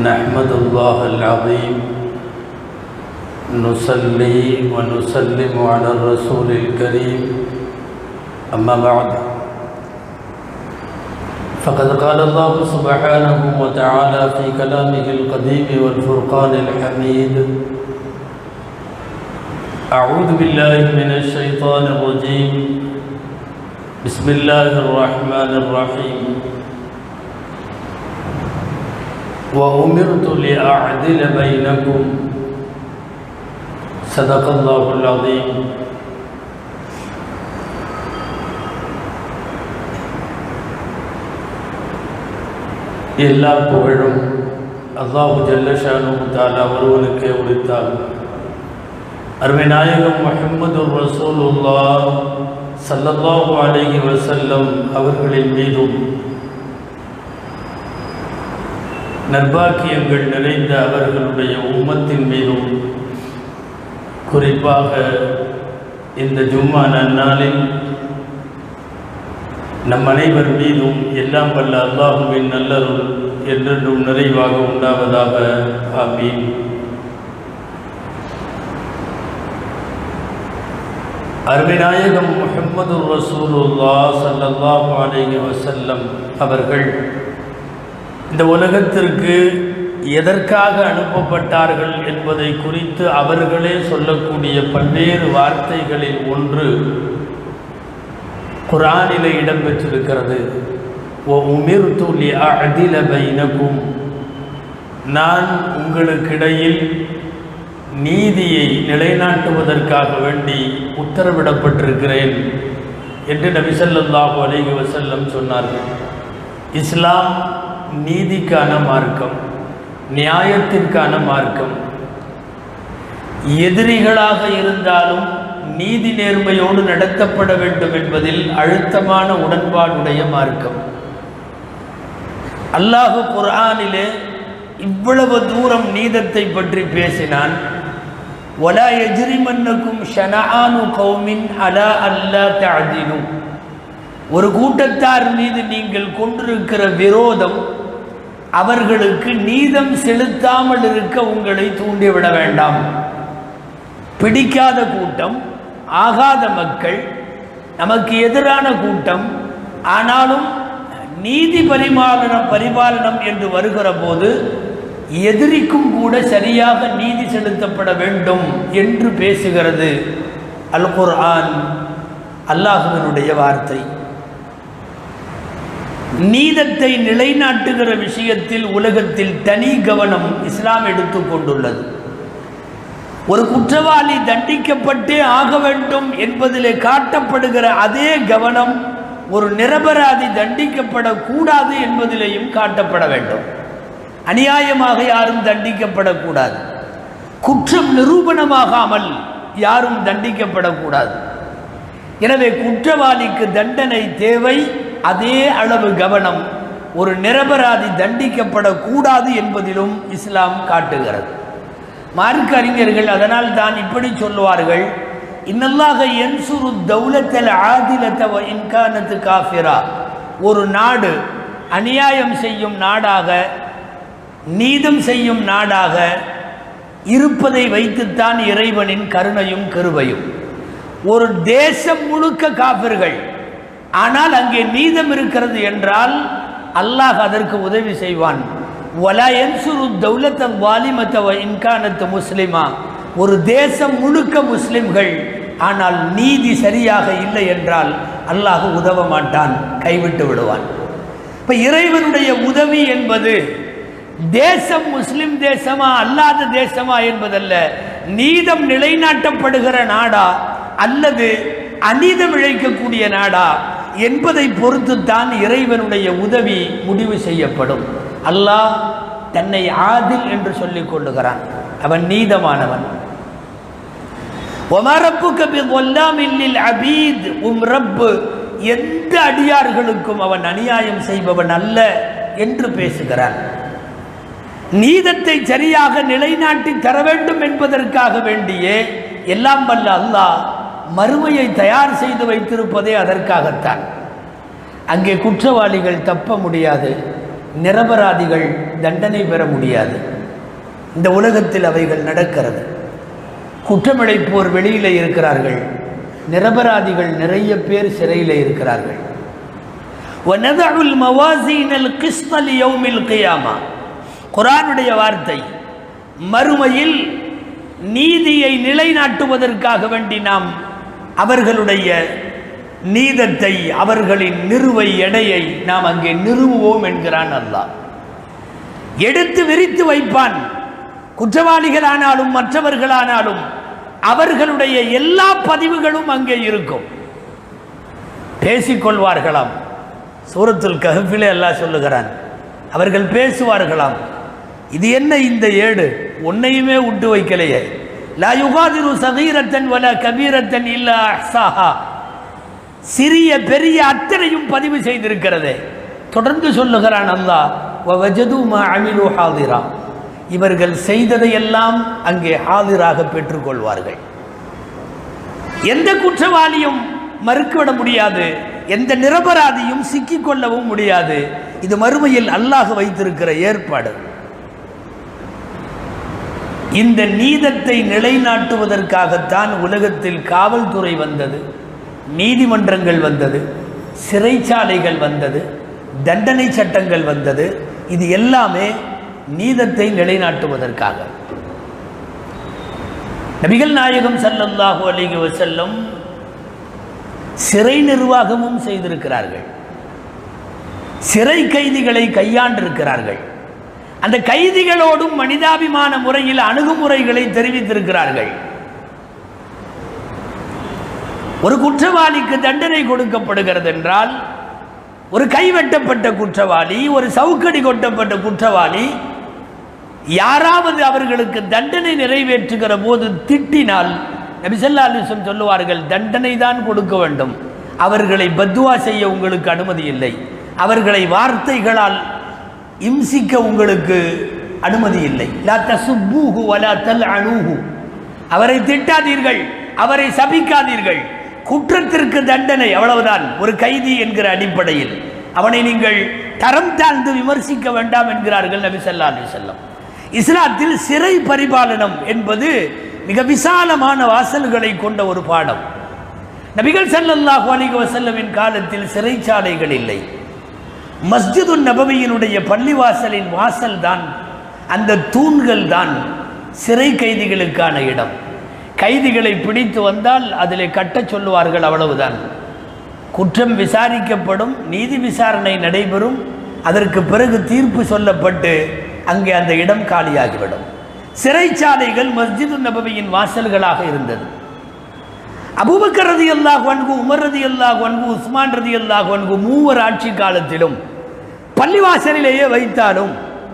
نحمد الله العظيم نصلي ونسلم على الرسول الكريم أما بعد فقد قال الله سبحانه وتعالى في كلامه القديم والفرقان الحميد أعوذ بالله من الشيطان الرجيم بسم الله الرحمن الرحيم وأمرت لأعدل بينكم صدق الله العظيم எல்லா புகழும் அல்லாஹு ஜல்லஷானு தாலா ஒருவனுக்கே உரித்தால் அருமை நாயகம் முஹம்மது ரசூலுல்லா சல்லல்லாஹு அலைஹி வஸல்லம் அவர்களின் மீதும் நற்பாக்கியங்கள் நிறைந்த அவர்களுடைய உம்மத்தின் மீதும் குறிப்பாக இந்த ஜும்மா நன்னாளில் நம் அனைவர் மீதும் எல்லாம் வல்ல அல்லாஹுவின் நல்லருள் என்றென்றும் நிறைவாக உண்டாவதாக ஆமீன் அருமைநாயகம் முஹம்மது ரசூலுல்லா சல்லல்லாஹு அலைஹி வஸல்லம் அவர்கள் இந்த உலகத்திற்கு எதற்காக அனுப்பப்பட்டார்கள் என்பதை குறித்து அவர்களே சொல்லக்கூடிய பல்வேறு வார்த்தைகளில் ஒன்று குரானிலே இடம்பெற்றிருக்கிறது ஓ உமிர்து லி அஅதில பைனகும் நான் உங்களுக்கிடையில் நீதியை நிலைநாட்டுவதற்காக வேண்டி உத்தரவிடப்பட்டிருக்கிறேன் என்று நபி ஸல்லல்லாஹு அலைஹி வஸல்லம் சொன்னார்கள் இஸ்லாம் நீதிக்கான மார்க்கம் நியாயத்திற்கான மார்க்கம் எதிரிகளாக இருந்தாலும் நீதி நேர்மையோடு நடத்தப்பட வேண்டும் என்பதில் அழுத்தமான உடன்பாடுடைய மார்க்கம் அல்லாஹு குர்ஆனிலே இவ்வளவு தூரம் நீதத்தை பற்றி பேசினான் ஒலா எஜிரிமன்னக்கும் ஷனஆனு கௌமின் அலா அல்லா தஅதிலு ஒரு கூட்டத்தார் மீது நீங்கள் கொண்டிருக்கிற விரோதம் அவர்களுக்கு நீதம் செலுத்தாமல் இருக்க உங்களை தூண்டிவிட வேண்டாம் பிடிக்காத கூட்டம் ஆகாத மக்கள் நமக்கு எதிரான கூட்டம் ஆனாலும் நீதி பரிமாலனம் பரிபாலனம் என்று வருகிற போது எதிரிக்கும் கூட சரியாக நீதி செலுத்தப்பட வேண்டும் என்று பேசுகிறது அல் குர்ஆன் அல்லாஹுவினுடைய வார்த்தை நீதத்தை நிலைநாட்டுகிற விஷயத்தில் உலகத்தில் தனி கவனம் இஸ்லாம் எடுத்துக்கொண்டுள்ளது ஒரு குற்றவாளி தண்டிக்கப்பட்டே ஆக வேண்டும் என்பதிலே காட்டப்படுகிற அதே கவனம் ஒரு நிரபராதி தண்டிக்கப்படக்கூடாது என்பதிலேயும் காட்டப்பட வேண்டும் அநியாயமாக யாரும் தண்டிக்கப்படக்கூடாது குற்றம் நிரூபணமாகாமல் யாரும் தண்டிக்கப்படக்கூடாது எனவே குற்றவாளிக்கு தண்டனை தேவை அதே அளவு கவனம் ஒரு நிரபராதி தண்டிக்கப்படக்கூடாது என்பதிலும் இஸ்லாம் காட்டுகிறது மார்க்க அறிஞர்கள் அதனால் தான் இப்படி சொல்லுவார்கள் இன்னல்லாக என்சுரு தௌலத்தல் ஆதிலத்தவ இன்கானத்து காஃபிரா ஒரு நாடு அநியாயம் செய்யும் நாடாக நீதம் செய்யும் நாடாக இருப்பதை வைத்துத்தான் இறைவனின் கருணையும் கருவையும் ஒரு தேசம் முழுக்க காபிர்கள் ஆனால் அங்கே நீதம் இருக்கிறது என்றால் அல்லாஹ் அதற்கு உதவி செய்வான் வலா என்சுரு தௌலத்த வாலிமத்தவ இன்கானத்து முஸ்லிமா ஒரு தேசம் முழுக்க முஸ்லிம்கள் ஆனால் நீதி சரியாக இல்லை என்றால் அல்லாஹ் உதவ மாட்டான் கைவிட்டு விடுவான் இப்போ இறைவனுடைய உதவி என்பது தேசம் முஸ்லிம் தேசமா அல்லாத தேசமா என்பதல்ல நீதம் நிலைநாட்டப்படுகிற நாடா அல்லது அநீதம் இழைக்கக்கூடிய நாடா என்பதை பொறுத்துத்தான் இறைவனுடைய உதவி முடிவு செய்யப்படும் அல்லாஹ் தன்னை ஆதில் என்று சொல்லிக் கொள்ளுகிறான் அவன் நீதமானவன் அபீத் உம் ரப்பு எந்த அடியார்களுக்கும் அவன் அநியாயம் செய்பவன் அல்ல என்று பேசுகிறான் நீதத்தை சரியாக நிலைநாட்டி தர வேண்டும் என்பதற்காக வேண்டியே எல்லாம் வல்ல அல்லாஹ் மறுமையை தயார் செய்து வைத்திருப்பதே அதற்காகத்தான் அங்கே குற்றவாளிகள் தப்ப முடியாது நிரபராதிகள் தண்டனை பெற முடியாது இந்த உலகத்தில் அவைகள் நடக்கிறது குற்றமிழைப்போர் வெளியில் இருக்கிறார்கள் நிரபராதிகள் நிறைய பேர் சிறையில் இருக்கிறார்கள் وَنَضَعُ الْمَوَازِينَ الْقِسْطَ لِيَوْمِ الْقِيَامَةِ குர்ஆனுடைய வார்த்தை மறுமையில் நீதியை நிலைநாட்டுவதற்காக வேண்டி நாம் அவர்களுடைய நீதத்தை அவர்களின் நிறுவை எடையை நாம் அங்கே நிறுவுவோம் என்கிறான் அல்லாஹ் எடுத்து விரித்து வைப்பான் குற்றவாளிகளானாலும் மற்றவர்களானாலும் அவர்களுடைய எல்லா பதிவுகளும் அங்கே இருக்கும் பேசிக்கொள்வார்களாம் சூரத்துல் கஹஃபிலே அல்லாஹ் சொல்லுகிறான் அவர்கள் பேசுவார்களாம் இது என்ன இந்த ஏடு உன்னையுமே விட்டு வைக்கலையே லா யுகாதிரு சகீரத்தன் வல கபீரத்தன் இல்ல அஹ்சாஹா சிறிய பெரிய அத்தனையும் பதிவு செய்திருக்கிறதே தொடர்ந்து சொல்லுகிறான் அல்லாஹ் வஜது மா அமிலு ஹாதிரா இவர்கள் செய்ததையெல்லாம் அங்கே ஹாதிராக பெற்றுக்கொள்வார்கள் எந்த குற்றவாளியும் மறுக்கிவிட முடியாது எந்த நிரபராதியும் சிக்கிக்கொள்ளவும் முடியாது இது மறுமையில் அல்லாஹ் வைத்திருக்கிற ஏற்பாடு இந்த நீதத்தை நிலைநாட்டுவதற்காகத்தான் உலகத்தில் காவல்துறை வந்தது நீதிமன்றங்கள் வந்தது சிறைச்சாலைகள் வந்தது தண்டனை சட்டங்கள் வந்தது இது எல்லாமே நீதத்தை நிலைநாட்டுவதற்காக நபிகள் நாயகம் ஸல்லல்லாஹு அலைஹி வஸல்லம் சிறை நிர்வாகமும் செய்திருக்கிறார்கள் சிறை கைதிகளை கையாண்டிருக்கிறார்கள் அந்த கைதிகளோடும் மனிதாபிமான முறையில் அணுகுமுறைகளை தெரிவித்திருக்கிறார்கள் ஒரு குற்றவாளிக்கு தண்டனை கொடுக்கப்படுகிறது என்றால் ஒரு கைவெட்டப்பட்ட குற்றவாளி ஒரு சவுக்கடி கொட்டப்பட்ட குற்றவாளி யாராவது அவர்களுக்கு தண்டனை நிறைவேற்றுகிற போது திட்டினால் நபிசல்லா அலிஸ்லம் சொல்லுவார்கள் தண்டனை தான் கொடுக்க வேண்டும் அவர்களை பத்துவா செய்ய உங்களுக்கு அனுமதி இல்லை அவர்களை வார்த்தைகளால் இம்சிக்க உங்களுக்கு அனுமதி இல்லை லா தசுப்பூஹு வலா தல் அணுஹு அவரை திட்டாதீர்கள் அவரை சபிக்காதீர்கள் குற்றத்திற்கு தண்டனை அவ்வளவுதான் ஒரு கைதி என்கிற அடிப்படையில் அவனை நீங்கள் தரம் தாழ்ந்து விமர்சிக்க வேண்டாம் என்கிறார்கள் நபி ஸல்லல்லாஹு அலைஹி வஸல்லம் இஸ்லாத்தில் சிறை பரிபாலனம் என்பது மிக விசாலமான வாசல்களை கொண்ட ஒரு பாடம் நபிகள் ஸல்லல்லாஹு அலைஹி வஸல்லமின் காலத்தில் சிறைச்சாலைகள் இல்லை மஸ்ஜிது நபவியினுடைய பள்ளிவாசலின் வாசல் தான் அந்த தூண்கள் தான் சிறை கைதிகளுக்கான இடம் கைதிகளை பிடித்து வந்தால் அதிலே கட்டச் சொல்லுவார்கள் அவ்வளவுதான் குற்றம் விசாரிக்கப்படும் நீதி விசாரணை நடைபெறும் அதற்கு பிறகு தீர்ப்பு சொல்லப்பட்டு அங்கே அந்த இடம் காலியாகிவிடும் சிறைச்சாலைகள் மஸ்ஜிது நபவியின் வாசல்களாக இருந்தது அபூபக்கர் ரதி அல்லாஹ் வன்கு உமர் ரதி அல்லாஹ் வன்கு உஸ்மான் ரதி அல்லாஹ் வன்கு மூவர் ஆட்சி காலத்திலும் பள்ளிவாசலிலேயே வைத்தாலும்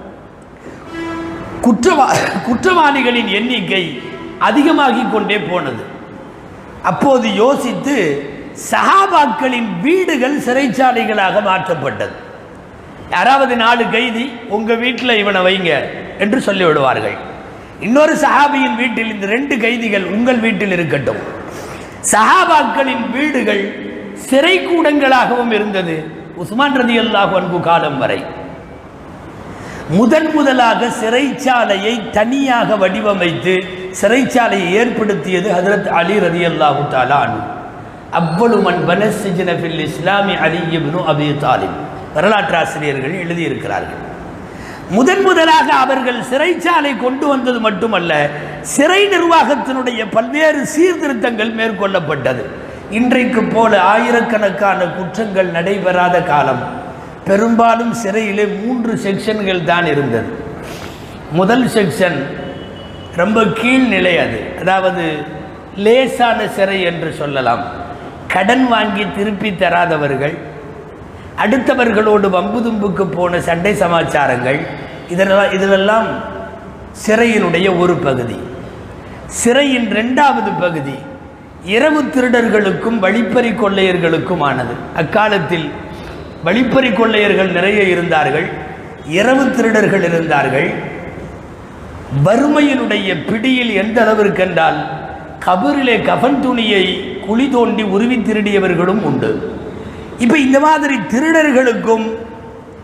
குற்றவா குற்றவாளிகளின் எண்ணிக்கை அதிகமாகிக் கொண்டே போனது அப்போது யோசித்து சஹாபாக்களின் வீடுகள் சிறைச்சாலைகளாக மாற்றப்பட்டது யாராவது நாலு கைதி உங்க வீட்டில் இவனை வைங்க என்று சொல்லிவிடுவார்கள் இன்னொரு சஹாபியின் வீட்டில் இந்த ரெண்டு கைதிகள் உங்கள் வீட்டில் இருக்கட்டும் சஹாபாக்களின் வீடுகள் சிறை கூடங்களாகவும் இருந்தது உஸ்மான் ரதி அல்லாஹ் அன்பு காலம் வரை முதன் முதலாக சிறைச்சாலையை தனியாக வடிவமைத்து சிறைச்சாலையை ஏற்படுத்தியது ஹதரத் அலி ரதி அல்லாஹு தாலான் அவ்வளவு மண் பனசிஜனஃபில் இஸ்லாமி அலி இப்னு அபி தாலிப் வரலாற்று ஆசிரியர்கள் எழுதியிருக்கிறார்கள் முதன் முதலாக அவர்கள் சிறைச்சாலை கொண்டு வந்தது மட்டுமல்ல சிறை நிர்வாகத்தினுடைய பல்வேறு சீர்திருத்தங்கள் மேற்கொள்ளப்பட்டது இன்றைக்கு போல ஆயிரக்கணக்கான குற்றங்கள் நடைபெறாத காலம் பெரும்பாலும் சிறையிலே மூன்று செக்ஷன்கள் தான் இருந்தது முதல் செக்ஷன் ரொம்ப கீழ்நிலை அது அதாவது லேசான சிறை என்று சொல்லலாம் கடன் வாங்கி திருப்பி தராதவர்கள் அடுத்தவர்களோடு வம்பு தும்புக்கு போன சண்டை சமாச்சாரங்கள் இதெல்லாம் இதிலெல்லாம் சிறையினுடைய ஒரு பகுதி சிறையின் இரண்டாவது பகுதி இரவு திருடர்களுக்கும் வழிப்பறி கொள்ளையர்களுக்கும் ஆனது அக்காலத்தில் வழிப்பறி கொள்ளையர்கள் நிறைய இருந்தார்கள் இரவு திருடர்கள் இருந்தார்கள் வறுமையினுடைய பிடியில் எந்த அளவிற்கு என்றால் கபரிலே கஃன் துணியை குழி தோண்டி உருவி திருடியவர்களும் உண்டு இப்போ இந்த மாதிரி திருடர்களுக்கும்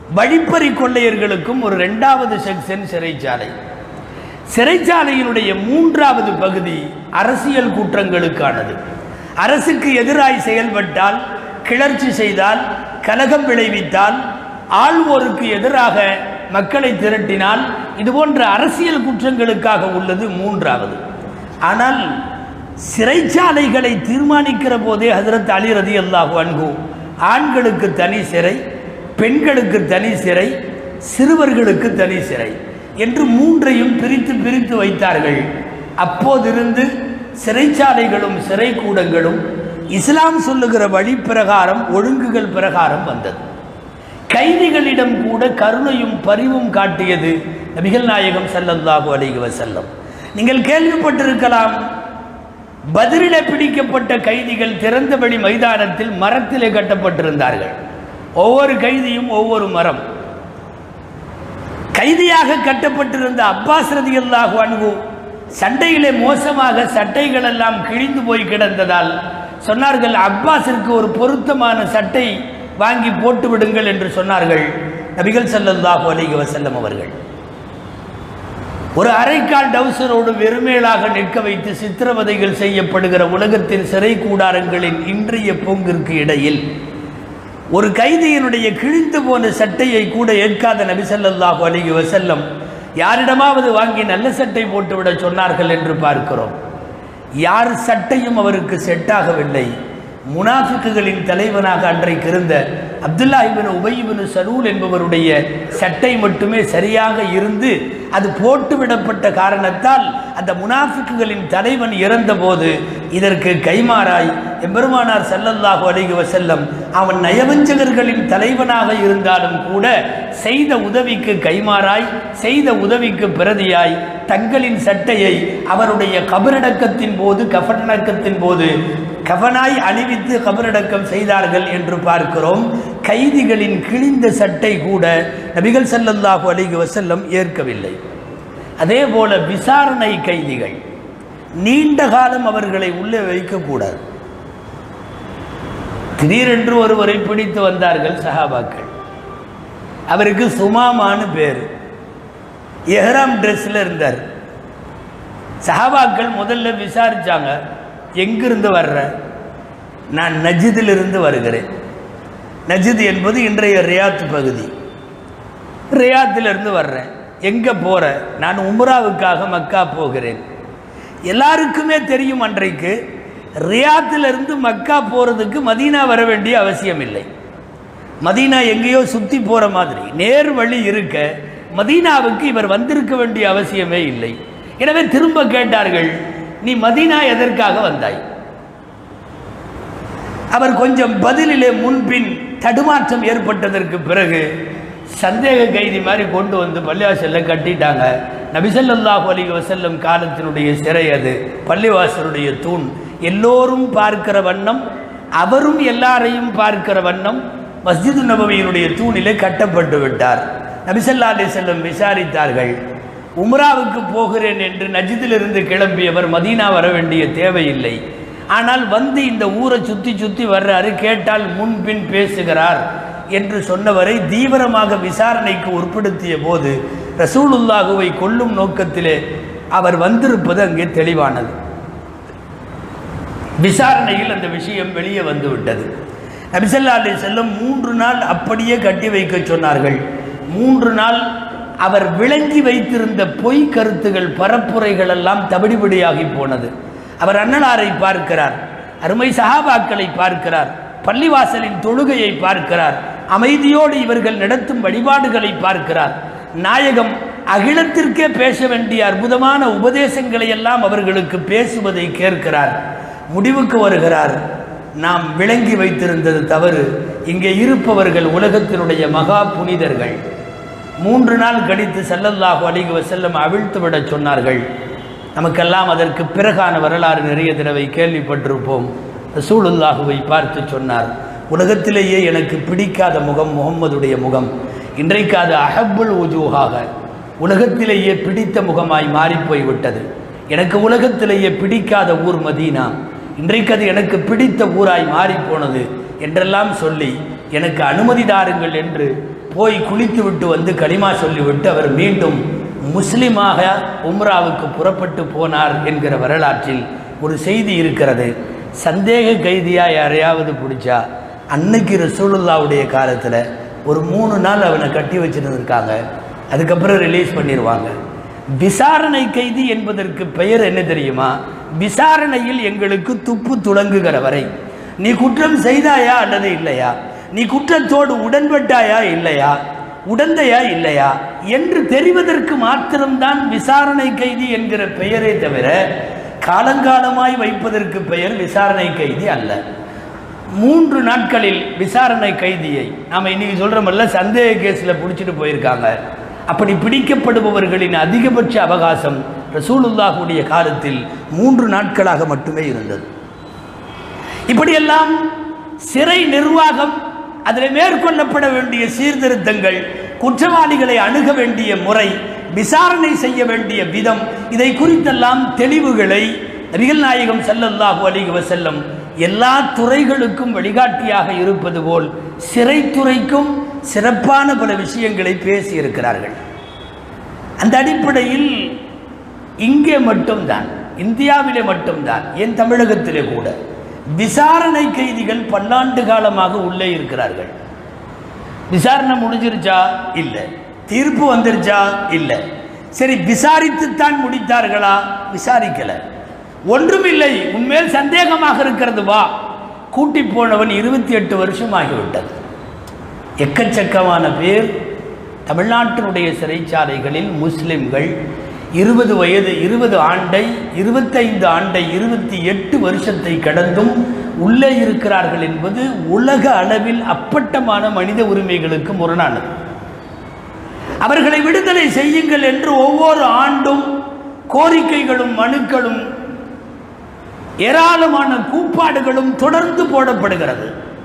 வழிப்பறி கொள்ளையர்களுக்கும் ஒரு இரண்டாவது செக்ஷன் சிறைச்சாலை சிறைச்சாலையினுடைய மூன்றாவது பகுதி அரசியல் குற்றங்களுக்கானது அரசுக்கு எதிராய் செயல்பட்டால் கிளர்ச்சி செய்தால் கலகம் விளைவித்தால் ஆள்வோருக்கு எதிராக மக்களை திரட்டினால் இது போன்ற அரசியல் குற்றங்களுக்காக உள்ளது மூன்றாவது ஆனால் சிறைச்சாலைகளை தீர்மானிக்கிற போதே ஹசரத் அலி ரதி அல்லாஹு அன்கு ஆண்களுக்கு தனி சிறை பெண்களுக்கு தனி சிறை சிறுவர்களுக்கு தனி சிறை என்று மூன்றையும் பிரித்து பிரித்து வைத்தார்கள் அப்போதிருந்து சிறைச்சாலைகளும் சிறை கூடங்களும் இஸ்லாம் சொல்லுகிற வழி பிரகாரம் ஒழுங்குகள் பிரகாரம் வந்தது கைதிகளிடம் கூட கருணையும் பரிவும் காட்டியது நபிகள் நாயகம் ஸல்லல்லாஹு அலைஹி வஸல்லம் நீங்கள் கேள்விப்பட்டிருக்கலாம் பதிலிட பிடிக்கப்பட்ட கைதிகள் திறந்தவெளி மைதானத்தில் மரத்திலே கட்டப்பட்டிருந்தார்கள் ஒவ்வொரு கைதியும் ஒவ்வொரு மரம் கைதியாக கட்டப்பட்டிருந்த அப்பாஸ் ரதியல்லாஹு அன்ஹு சண்டையிலே மோசமாக சட்டைகள் எல்லாம் கிழிந்து போய் கிடந்ததால் சொன்னார்கள் அப்பாஸிற்கு ஒரு பொருத்தமான சட்டை வாங்கி போட்டு விடுங்கள் என்று சொன்னார்கள் நபிகள் ஸல்லல்லாஹு அலைஹி வஸல்லம் அவர்கள் ஒரு அரைக்கால் டவுசரோடு வெறுமேலாக நிற்க வைத்து சித்திரவதைகள் செய்யப்படுகிற உலகத்தின் சிறை கூடாரங்களின் இன்றைய போங்கிற்கு இடையில் ஒரு கைதியினுடைய கிழிந்து போன சட்டையை கூட ஏற்காத நபி ஸல்லல்லாஹு அலைஹி வஸல்லம் யாரிடமாவது வாங்கி நல்ல சட்டை போட்டுவிட சொன்னார்கள் என்று பார்க்கிறோம் யார் சட்டையும் அவருக்கு செட்டாகவில்லை முனாஃபிக்குகளின் தலைவனாக அன்றைக்கு இருந்த அப்துல்லா இபின் உபயிபின் சலூல் என்பவருடைய சட்டை மட்டுமே சரியாக இருந்து அது போட்டுவிடப்பட்ட காரணத்தால் அந்த முனாஃபிக்குகளின் தலைவன் இறந்தபோது இதற்கு கைமாறாய் எம்பெருமானார் ஸல்லல்லாஹு அலைஹி வஸல்லம் அவன் நயவஞ்சகர்களின் தலைவனாக இருந்தாலும் கூட செய்த உதவிக்கு கைமாறாய் செய்த உதவிக்கு பிரதியாய் தங்களின் சட்டையை அவருடைய கபரடக்கத்தின் போது கஃனடக்கத்தின் போது கவனாய் அணிவித்து கபரடக்கம் செய்தார்கள் என்று பார்க்கிறோம் கைதிகளின் கிழிந்த சட்டை கூட நபிகள் ஸல்லல்லாஹு அலைஹி வஸல்லம் ஏற்கவில்லை அதே போல விசாரணை கைதிகள் நீண்ட காலம் அவர்களை உள்ளே வைக்கக்கூடாது திடீரென்று ஒருவரை பிடித்து வந்தார்கள் சஹாபாக்கள் அவருக்கு சுமாமான்னு பேர் எஹ்ராம் ட்ரெஸ்ஸில் இருந்தார் சஹாபாக்கள் முதல்ல விசாரிச்சாங்க எங்கிருந்து வர்ற நான் நஜிதிலிருந்து வருகிறேன் நஜித் என்பது இன்றைய ரியாத் பகுதி ரியாத்திலிருந்து வர்றேன் எங்கே போகிற நான் உம்ராவுக்காக மக்கா போகிறேன் எல்லாருக்குமே தெரியும் அன்றைக்கு ரியாத்திலிருந்து மக்கா போகிறதுக்கு மதீனா வர வேண்டிய அவசியம் இல்லை மதீனா எங்கேயோ சுற்றி போகிற மாதிரி நேர் வழி இருக்க மதீனாவுக்கு இவர் வந்திருக்க வேண்டிய அவசியமே இல்லை எனவே திரும்ப கேட்டார்கள் நீ மதீனா எதற்காக வந்தாய் அவர் கொஞ்சம் பதிலிலே முன்பின் தடுமாற்றம் ஏற்பட்டதற்கு பிறகு சந்தேக கைதி மாதிரி கொண்டு வந்து பள்ளிவாசல்ல கட்டிட்டாங்க நபிசல்லாஹு அலைஹி வஸல்லம் காலத்தினுடைய சிறை அது பள்ளிவாசலுடைய தூண் எல்லோரும் பார்க்கிற வண்ணம் அவரும் எல்லாரையும் பார்க்கிற வண்ணம் மஸ்ஜிது நபவியினுடைய தூணிலே கட்டப்பட்டு விட்டார் நபிசல்லா அலி செல்லம் விசாரித்தார்கள் உம்ராவுக்கு போகிறேன் என்று நஜிதிலிருந்து கிளம்பியவர் மதீனா வர வேண்டிய தேவையில்லை ஆனால் வந்து இந்த ஊரை சுற்றி சுற்றி வர்றாரு கேட்டால் முன்பின் பேசுகிறார் என்று சொன்னவரை தீவிரமாக விசாரணைக்கு உட்படுத்திய போது ரசூலுல்லாஹுவை கொல்லும் நோக்கத்திலே அவர் வந்திருப்பது அங்கே தெளிவானது விசாரணையில் அந்த விஷயம் வெளியே வந்துவிட்டது நபிசல்லா அலி செல்லம் மூன்று நாள் அப்படியே கட்டி வைக்க சொன்னார்கள் மூன்று நாள் அவர் விளங்கி வைத்திருந்த பொய் கருத்துகள் பரப்புரைகள் எல்லாம் தவிடிபடியாகி போனது அவர் அண்ணலாரை பார்க்கிறார் அருமை சஹாபாக்களை பார்க்கிறார் பள்ளிவாசலின் தொழுகையை பார்க்கிறார் அமைதியோடு இவர்கள் நடத்தும் வழிபாடுகளை பார்க்கிறார் நாயகம் அகிலத்திற்கே பேச வேண்டிய அற்புதமான உபதேசங்களை எல்லாம் அவர்களுக்கு பேசுவதை கேட்கிறார் முடிவுக்கு வருகிறார் நாம் விளங்கி வைத்திருந்தது தவறு இங்கே இருப்பவர்கள் உலகத்தினுடைய மகா புனிதர்கள் மூன்று நாள் கழித்து செல்லல்லாஹு அலிக வசல்லம் அவிழ்த்து விடச் சொன்னார்கள் நமக்கெல்லாம் அதற்கு பிறகான வரலாறு நிறைய தடவை கேள்விப்பட்டிருப்போம் ரசூலுல்லாஹுவை பார்த்து சொன்னார் உலகத்திலேயே எனக்கு பிடிக்காத முகம் முகம்மதுடைய முகம் இன்றைக்கு அது அஹப்புல் உஜூஹாக உலகத்திலேயே பிடித்த முகமாய் மாறிப்போய் விட்டது எனக்கு உலகத்திலேயே பிடிக்காத ஊர் மதீனா இன்றைக்கு அது எனக்கு பிடித்த ஊராய் மாறிப்போனது என்றெல்லாம் சொல்லி எனக்கு அனுமதி தாருங்கள் என்று போய் குளித்து விட்டு வந்து களிமா சொல்லிவிட்டு அவர் மீண்டும் முஸ்லிமாக உம்ராவுக்கு புறப்பட்டு போனார் என்கிற வரலாற்றில் ஒரு செய்தி இருக்கிறது சந்தேக கைதியாக யாரையாவது பிடிச்சா அன்னைக்கு ரசூலுல்லாவுடைய காலத்தில் ஒரு மூணு நாள் அவனை கட்டி வச்சுருந்துருக்காங்க அதுக்கப்புறம் ரிலீஸ் பண்ணிடுவாங்க விசாரணை கைதி என்பதற்கு பெயர் என்ன தெரியுமா விசாரணையில் எங்களுக்கு துப்பு துளங்குகிற வரை நீ குற்றம் செய்தாயா அல்லது இல்லையா நீ குற்றத்தோடு உடன்பட்டாயா இல்லையா உடந்தையா இல்லையா என்று தெரிவதற்கு மாத்திரம்தான் விசாரணை கைதி என்கிற பெயரே தவிர காலங்காலமாய் வைப்பதற்கு பெயர் விசாரணை கைதி அல்ல மூன்று நாட்களில் விசாரணை கைதியை நாம் இன்னைக்கு சொல்கிறோமல்ல சந்தேக கேஸில் பிடிச்சிட்டு போயிருக்காங்க அப்படி பிடிக்கப்படுபவர்களின் அதிகபட்ச அவகாசம் ரசூலுல்லாஹுடைய காலத்தில் மூன்று நாட்களாக மட்டுமே இருந்தது இப்படியெல்லாம் சிறை நிர்வாகம் அதில் மேற்கொள்ளப்பட வேண்டிய சீர்திருத்தங்கள் குற்றவாளிகளை அணுக வேண்டிய முறை விசாரணை செய்ய வேண்டிய விதம் இதை குறித்தெல்லாம் தெளிவுகளை நபிகள் நாயகம் ஸல்லல்லாஹு அலைஹி வஸல்லம் எல்லா துறைகளுக்கும் வழிகாட்டியாக இருப்பது போல் சிறைத்துறைக்கும் சிறப்பான பல விஷயங்களை பேசியிருக்கிறார்கள் அந்த அடிப்படையில் இங்கே மட்டும்தான் இந்தியாவிலே மட்டும்தான் ஏன் தமிழகத்திலே கூட விசாரணை கைதிகள் பல்லாண்டு காலமாக உள்ளே இருக்கிறார்கள் விசாரணை முடிஞ்சிருச்சா இல்லை தீர்ப்பு வந்துருச்சா இல்லை சரி விசாரித்துத்தான் முடித்தார்களா விசாரிக்கல ஒன்றுமில்லை உண்மையில் சந்தேகமாக இருக்கிறது வா கூட்டி போனவன் இருபத்தி எட்டு வருஷம் ஆகிவிட்டது எக்கச்சக்கமான பேர் தமிழ்நாட்டினுடைய சிறைச்சாலைகளில் முஸ்லிம்கள் இருபது வயது இருபது ஆண்டை இருபத்தைந்து ஆண்டை இருபத்தி எட்டு வருஷத்தை கடந்தும் உள்ளே இருக்கிறார்கள் என்பது உலக அளவில் அப்பட்டமான மனித உரிமைகளுக்கு முரணானது அவர்களை விடுதலை செய்யுங்கள் என்று ஒவ்வொரு ஆண்டும் கோரிக்கைகளும் மனுக்களும் ஏராளமான கூப்பாடுகளும் தொடர்ந்து போடப்படுகிறது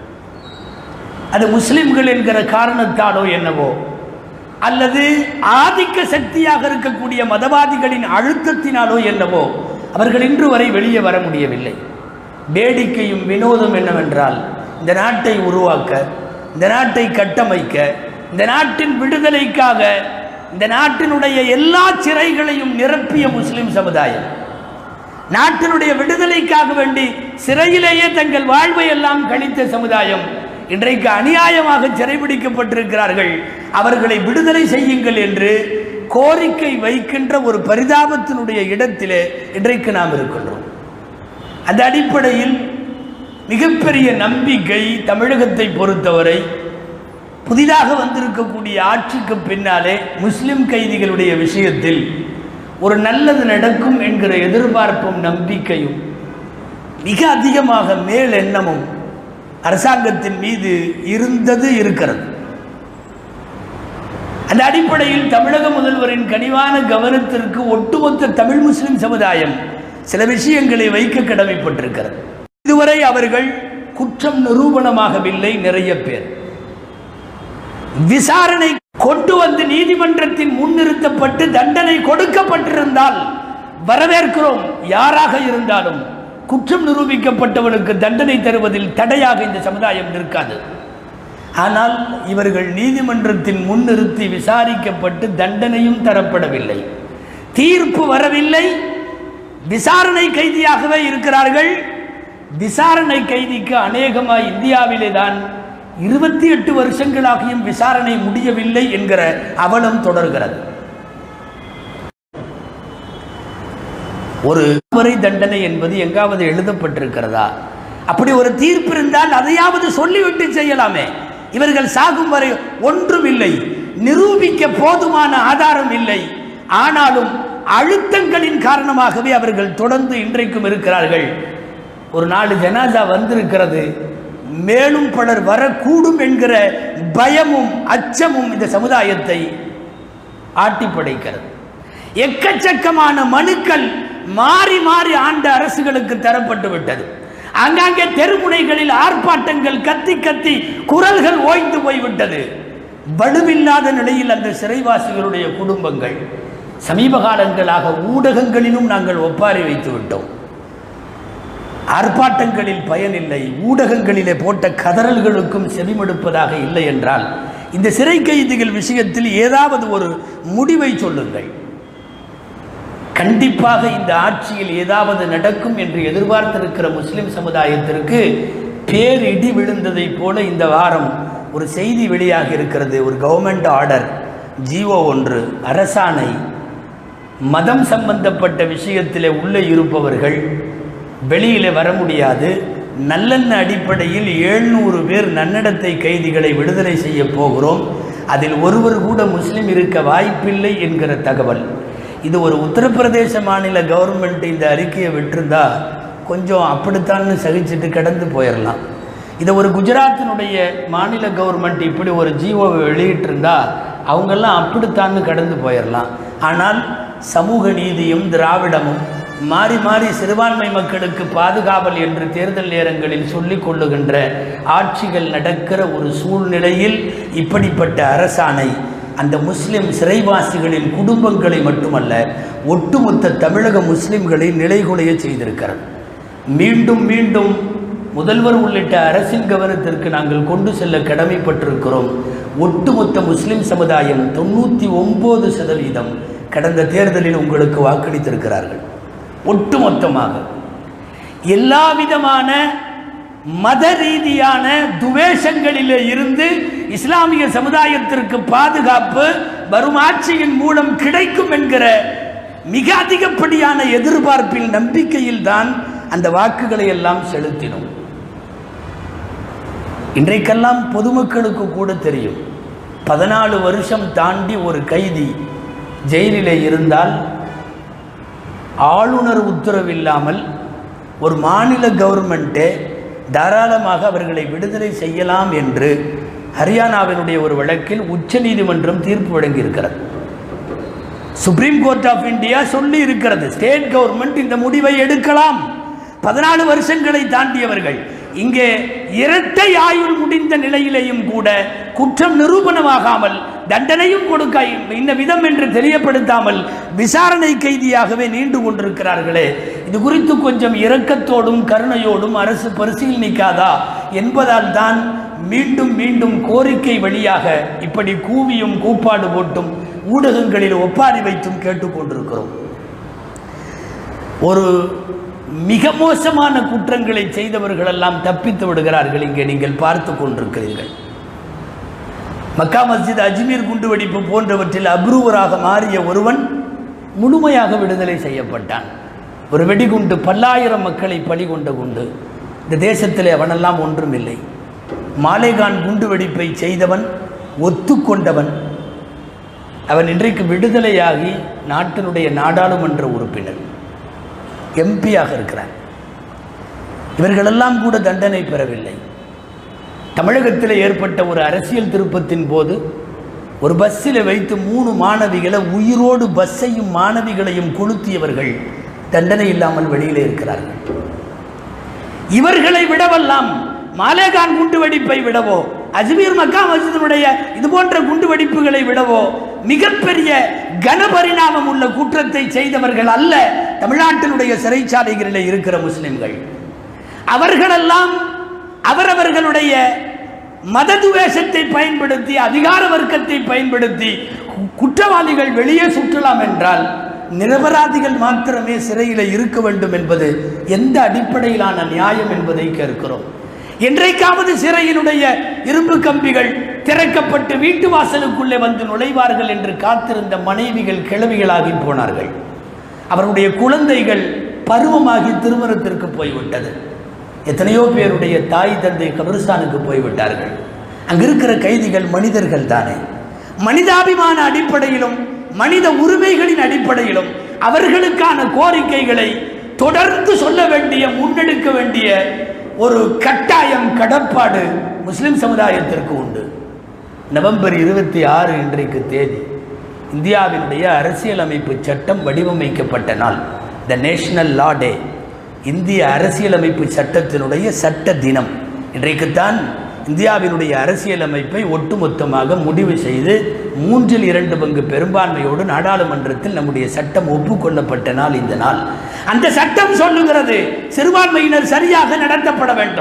அது முஸ்லிம்கள் என்கிற காரணத்தாலோ என்னவோ அல்லது ஆதிக்க சக்தியாக இருக்கக்கூடிய மதவாதிகளின் அழுத்தத்தினாலோ என்னவோ அவர்கள் இன்று வரை வெளியே வர முடியவில்லை வேடிக்கையும் வினோதம் என்னவென்றால் இந்த நாட்டை உருவாக்க இந்த நாட்டை கட்டமைக்க இந்த நாட்டின் விடுதலைக்காக இந்த நாட்டினுடைய எல்லா சிறைகளையும் நிரப்பிய முஸ்லிம் சமுதாயம் நாட்டினுடைய விடுதலைக்காக வேண்டி சிறையிலேயே தங்கள் வாழ்வை எல்லாம் கழித்த சமுதாயம் இன்றைக்கு அநியாயமாக சிறைபிடிக்கப்பட்டிருக்கிறார்கள் அவர்களை விடுதலை செய்யுங்கள் என்று கோரிக்கை வைக்கின்ற ஒரு பரிதாபத்தினுடைய இடத்திலே இன்றைக்கு நாம் இருக்கின்றோம் அந்த அடிப்படையில் மிகப்பெரிய நம்பிக்கை தமிழகத்தை பொறுத்தவரை புதிதாக வந்திருக்கக்கூடிய ஆட்சிக்கு பின்னாலே முஸ்லிம் கைதிகளுடைய விஷயத்தில் ஒரு நல்லது நடக்கும் என்கிற எதிர்பார்ப்பும் நம்பிக்கையும் மிக அதிகமாக மேல் எண்ணமும் அரசாங்கத்தின் மீது இருந்தது இருக்கிறது அந்த அடிப்படையில் தமிழக முதல்வரின் கனிவான கவனத்திற்கு ஒட்டுமொத்த தமிழ் முஸ்லிம் சமுதாயம் சில விஷயங்களை வைக்க கடமைப்பட்டிருக்கிறது இதுவரை அவர்கள் குற்றம் நிரூபணமாகவில்லை நிறைய பேர் விசாரணை கொண்டு வந்து நீதிமன்றத்தின் முன்னிறுத்தப்பட்டு தண்டனை கொடுக்கப்பட்டிருந்தால் வரவேற்கிறோம் யாராக இருந்தாலும் குற்றம் நிரூபிக்கப்பட்டவனுக்கு தண்டனை தருவதில் தடையாக இந்த சமுதாயம் நிற்காது ஆனால் இவர்கள் நீதிமன்றத்தின் முன்னிறுத்தி விசாரிக்கப்பட்டு தண்டனையும் தரப்படவில்லை தீர்ப்பு வரவில்லை விசாரணை கைதியாகவே இருக்கிறார்கள் விசாரணை கைதிக்கு அநேகமாய் இந்தியாவிலே தான் இருபத்தி எட்டு வருஷங்களாகியும் விசாரணை முடியவில்லை என்கிற அவலம் தொடர்கிறது ஒரு வரை தண்டனை என்பது எங்காவது எழுதப்பட்டிருக்கிறதா அப்படி ஒரு தீர்ப்பு இருந்தால் அதையாவது சொல்லிவிட்டு செய்யலாமே இவர்கள் சாகும் வரை ஒன்றும் இல்லை நிரூபிக்க போதுமான ஆதாரம் இல்லை ஆனாலும் அழுத்தங்களின் காரணமாகவே அவர்கள் தொடர்ந்து இன்றைக்கும் இருக்கிறார்கள் ஒரு நாலு ஜனாதா வந்திருக்கிறது மேலும் பலர் வரக்கூடும் என்கிற பயமும் அச்சமும் இந்த சமுதாயத்தை ஆட்டி படைக்கிறது எக்கச்சக்கமான மனுக்கள் மாறி மாறி ஆண்ட அரசுகளுக்கு தரப்பட்டு விட்டது அங்கங்கே தெருமுனைகளில் ஆர்ப்பாட்டங்கள் கத்தி கத்தி குரல்கள் ஓய்ந்து போய்விட்டது வலுவில்லாத நிலையில் அந்த சிறைவாசிகளுடைய குடும்பங்கள் சமீப காலங்களாக ஊடகங்களிலும் நாங்கள் ஒப்பாரி வைத்து விட்டோம் ஆர்ப்பாட்டங்களில் பயனில்லை ஊடகங்களிலே போட்ட கதறல்களுக்கும் செவிமடுப்பதாக இல்லை என்றால் இந்த சிறை கைதிகள் விஷயத்தில் ஏதாவது ஒரு முடிவை சொல்லுங்கள் கண்டிப்பாக இந்த ஆட்சியில் ஏதாவது நடக்கும் என்று எதிர்பார்த்திருக்கிற முஸ்லிம் சமுதாயத்திற்கு பேரிடி விழுந்ததைப் போல இந்த வாரம் ஒரு செய்தி வெளியாக இருக்கிறது ஒரு கவர்மெண்ட் ஆர்டர் ஜிஓ ஒன்று அரசாணை மதம் சம்பந்தப்பட்ட விஷயத்தில் உள்ளே இருப்பவர்கள் வெளியிலே வர முடியாது நல்லெண்ண அடிப்படையில் எழுநூறு பேர் நன்னடத்தை கைதிகளை விடுதலை செய்ய போகிறோம் அதில் ஒருவர் கூட முஸ்லிம் இருக்க வாய்ப்பில்லை என்கிற தகவல் இது ஒரு உத்தரப்பிரதேச மாநில கவர்மெண்ட் இந்த அறிக்கையை விட்டிருந்தா கொஞ்சம் அப்படித்தான்னு சகிச்சுட்டு கடந்து போயிடலாம் இதை ஒரு குஜராத்தினுடைய மாநில கவர்மெண்ட் இப்படி ஒரு ஜீவோவை வெளியிட்டிருந்தா அவங்கெல்லாம் அப்படித்தான்னு கடந்து போயிடலாம் ஆனால் சமூக நீதியும் திராவிடமும் மாறி மாறி சிறுபான்மை மக்களுக்கு பாதுகாவல் என்று தேர்தல் நேரங்களில் சொல்லிக் கொள்ளுகின்ற ஆட்சிகள் நடக்கிற ஒரு சூழ்நிலையில் இப்படிப்பட்ட அரசாணை அந்த முஸ்லிம் சிறைவாசிகளின் குடும்பங்களை மட்டுமல்ல ஒட்டுமொத்த தமிழக முஸ்லிம்களை நிலைகுலைய செய்திருக்கிறது மீண்டும் மீண்டும் முதல்வர் உள்ளிட்ட அரசின் கவனத்திற்கு நாங்கள் கொண்டு செல்ல கடமைப்பட்டிருக்கிறோம் ஒட்டுமொத்த முஸ்லிம் சமுதாயம் தொண்ணூற்றி ஒம்பது சதவீதம் கடந்த தேர்தலில் உங்களுக்கு வாக்களித்திருக்கிறார்கள் ஒட்டுமொத்தமாக எல்லா விதமான மத ரீதியான துவேஷங்களிலே இருந்து இஸ்லாமிய சமுதாயத்திற்கு பாதுகாப்பு வரும் ஆட்சியின் மூலம் கிடைக்கும் என்கிற மிக அதிகப்படியான எதிர்பார்ப்பில் நம்பிக்கையில் தான் அந்த வாக்குகளை எல்லாம் செலுத்தினோம் இன்றைக்கெல்லாம் பொதுமக்களுக்கு கூட தெரியும் பதினாலு வருஷம் தாண்டி ஒரு கைதி ஜெயிலிலே இருந்தால் ஆளுநர் உத்தரவில்லாமல் ஒரு மாநில கவர்மெண்ட்டே தாராளமாக அவர்களை விடுதலை செய்யலாம் என்று ஹரியானாவினுடைய ஒரு வழக்கில் உச்சநீதிமன்றம் தீர்ப்பு வழங்கியிருக்கிறது சுப்ரீம் கோர்ட் ஆஃப் இந்தியா சொல்லி இருக்கிறது ஸ்டேட் கவர்மெண்ட் இந்த முடிவை எடுக்கலாம் பதினாலு வருஷங்களை தாண்டியவர்கள் இங்கே இரட்டை ஆயுள் முடிந்த நிலையிலேயும் கூட குற்றம் நிரூபணமாகாமல் தண்டனையும் கொடுக்க இந்த விதம் என்று தெரியப்படுத்தாமல் விசாரணை கைதியாகவே நீண்டு கொண்டிருக்கிறார்களே இது குறித்து கொஞ்சம் இரக்கத்தோடும் கருணையோடும் அரசு பரிசீலனிக்காதா என்பதால் தான் மீண்டும் மீண்டும் கோரிக்கை வழியாக இப்படி கூவியும் கூப்பாடு போட்டும் ஊடகங்களில் ஒப்பாரி வைத்தும் கேட்டுக்கொண்டிருக்கிறோம் ஒரு மிக மோசமான குற்றங்களை செய்தவர்கள் எல்லாம் தப்பித்து விடுகிறார்கள் இங்கே நீங்கள் பார்த்து கொண்டிருக்கிறீர்கள் மக்கா மஸ்ஜித் அஜ்மீர் குண்டுவெடிப்பு போன்றவற்றில் அப்ரூவராக மாறிய ஒருவன் முழுமையாக விடுதலை செய்யப்பட்டான் ஒரு வெடிகுண்டு பல்லாயிரம் மக்களை பலி கொண்ட குண்டு இந்த தேசத்திலே அவனெல்லாம் ஒன்றுமில்லை மாலேகான் குண்டுவெடிப்பை செய்தவன் ஒத்துக்கொண்டவன் அவன் இன்றைக்கு விடுதலையாகி நாட்டினுடைய நாடாளுமன்ற உறுப்பினர் எம்பியாக இருக்கிறார் இவர்களெல்லாம் கூட தண்டனை பெறவில்லை தமிழகத்தில் ஏற்பட்ட ஒரு அரசியல் திருப்பத்தின் போது ஒரு பஸ்ஸில் வைத்து மூணு மாணவிகளை உயிரோடு பஸ்ஸையும் மாணவிகளையும் கொளுத்தியவர்கள் தண்டனை இல்லாமல் வெளியிலே இருக்கிறார்கள் இவர்களை விடவெல்லாம் மாலேகான் குண்டு வெடிப்பை விடவோ அஜ்மீர் மக்கா மஸ்ஜிதினுடைய இது போன்ற குண்டு வெடிப்புகளை விடவோ மிகப்பெரிய கனபரிணாமம் உள்ள குற்றத்தை செய்தவர்கள் அல்ல தமிழ்நாட்டினுடைய சிறைச்சாலைகளில் இருக்கிற முஸ்லிம்கள் அவர்களெல்லாம் அவரவர்களுடைய மததுவேஷத்தை பயன்படுத்தி அதிகார வர்க்கத்தை பயன்படுத்தி கு- குற்றவாளிகள் வெளியே சுற்றலாம் என்றால் நிரபராதிகள் மாத்திரமே சிறையில் இருக்க வேண்டும் என்பது எந்த அடிப்படையிலான நியாயம் என்பதை கேட்கிறோம் என்றைக்காவது சிறையினுடைய இரும்பு கம்பிகள் திறக்கப்பட்டு வீட்டு வாசலுக்குள்ளே வந்து நுழைவார்கள் என்று காத்திருந்த மனைவிகள் கிழவிகளாகி போனார்கள் அவருடைய குழந்தைகள் பருவமாகி திருமணத்திற்கு போய்விட்டது எத்தனையோ பேருடைய தாய் தந்தை கபிரிஸ்தானுக்கு போய்விட்டார்கள் அங்கு இருக்கிற கைதிகள் மனிதர்கள் தானே மனிதாபிமான அடிப்படையிலும் மனித உரிமைகளின் அடிப்படையிலும் அவர்களுக்கான கோரிக்கைகளை தொடர்ந்து சொல்ல வேண்டிய முன்னெடுக்க வேண்டிய ஒரு கட்டாயம் கடப்பாடு முஸ்லிம் சமுதாயத்திற்கு உண்டு நவம்பர் இருபத்தி ஆறு இன்றைக்கு தேதி இந்தியாவினுடைய அரசியலமைப்பு சட்டம் வடிவமைக்கப்பட்ட நாள் த நேஷனல் லா டே இந்திய அரசியலமைப்பு சட்டத்தினுடைய சட்ட தினம் இன்றைக்குத்தான் இந்தியாவினுடைய அரசியலமைப்பை ஒட்டுமொத்தமாக முடிவு செய்து மூன்றில் இரண்டு பங்கு பெரும்பான்மையோடு நாடாளுமன்றத்தில் நம்முடைய சட்டம் ஒப்புக்கொள்ளப்பட்ட நாள் இந்த நாள் அந்த சட்டம் சொல்லுகிறது சிறுபான்மையினர் சரியாக நடத்தப்பட வேண்டும்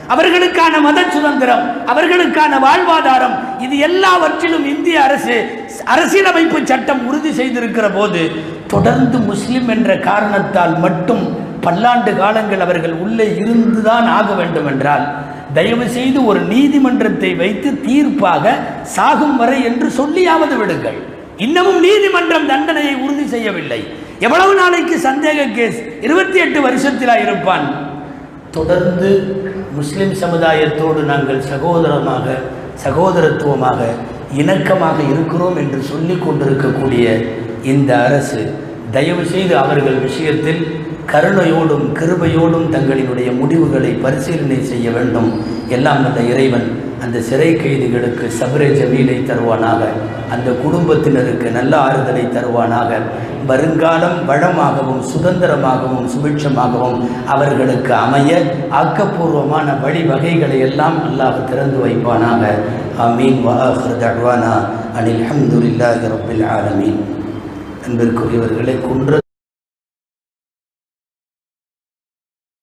அவர்களுக்கான மத சுதந்திரம் அவர்களுக்கான வாழ்வாதாரம் இது எல்லாவற்றிலும் இந்திய அரசு அரசியலமைப்பு சட்டம் உறுதி செய்திருக்கிற போது தொடர்ந்து முஸ்லிம் என்ற காரணத்தால் மட்டும் பல்லாண்டு காலங்கள் அவர்கள் உள்ளே இருந்துதான் ஆக வேண்டும் என்றால் தயவு செய்து ஒரு நீதிமன்றத்தை வைத்து தீர்ப்பாக சாகும் வரை என்று சொல்லியாவது விடுங்கள் இன்னமும் நீதிமன்றம் தண்டனையை உறுதி செய்யவில்லை எவ்வளவு நாளைக்கு சந்தேக கேஸ் இருபத்தி எட்டு வருஷத்திலா இருப்பான் தொடர்ந்து முஸ்லிம் சமுதாயத்தோடு நாங்கள் சகோதரமாக சகோதரத்துவமாக இணக்கமாக இருக்கிறோம் என்று சொல்லிக் கொண்டிருக்கக்கூடிய இந்த அரசு தயவு செய்து அவர்கள் விஷயத்தில் கருணையோடும் கிருபையோடும் தங்களினுடைய முடிவுகளை பரிசீலனை செய்ய வேண்டும் எல்லாம் அந்த இறைவன் அந்த சிறை கைதிகளுக்கு சபரை ஜமீலை தருவானாக அந்த குடும்பத்தினருக்கு நல்ல ஆறுதலை தருவானாக வருங்காலம் வளமாகவும் சுதந்திரமாகவும் சுபிட்சமாகவும் அவர்களுக்கு அமைய ஆக்கப்பூர்வமான வழிவகைகளை எல்லாம் அல்லாஹ் திறந்து வைப்பானாக ஆமீன் வஹர் தழ்வானா அனில் அஹமதுல்லாஹி ரபில் ஆலமீன் அன்பிற்குரியவர்களை குன்ற